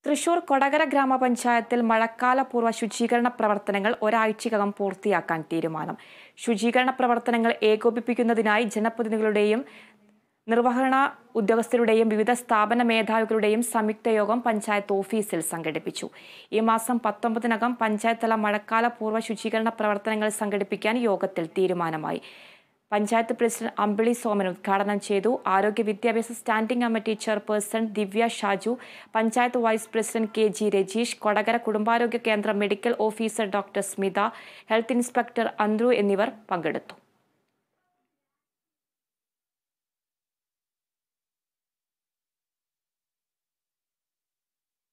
തൃശൂർ കൊടകര ഗ്രാമപഞ്ചായത്തിൽ മഴക്കാലപൂർവ്വ ശുചീകരണ പ്രവർത്തനങ്ങൾ ഒരാഴ്ചക്കകം പൂർത്തിയാക്കാൻ തീരുമാനം ശുചീകരണ പ്രവർത്തനങ്ങൾ ഏകോപിപ്പിക്കുന്നതിനായി ജനപ്രതിനിധികളുടെയും നിർവഹണ ഉദ്യോഗസ്ഥരുടെയും വിവിധ സ്ഥാപന മേധാവികളുടെയും സംയുക്ത യോഗം പഞ്ചായത്ത് ഓഫീസിൽ സംഘടിപ്പിച്ചു ഈ മാസം പത്തൊമ്പതിനകം പഞ്ചായത്ത് തല മഴക്കാലപൂർവ്വ ശുചീകരണ പ്രവർത്തനങ്ങൾ സംഘടിപ്പിക്കാൻ യോഗത്തിൽ തീരുമാനമായി പഞ്ചായത്ത് പ്രസിഡന്റ് അമ്പിളി സോമൻ ഉദ്ഘാടനം ചെയ്തു ആരോഗ്യ വിദ്യാഭ്യാസ standing committee chairperson Divya Shaju panchayat vice president K G Rajeesh Kodakara കുടുംബാരോഗ്യ കേന്ദ്ര medical officer doctor Smitha health inspector Anthru എന്നിവർ പങ്കെടുത്തു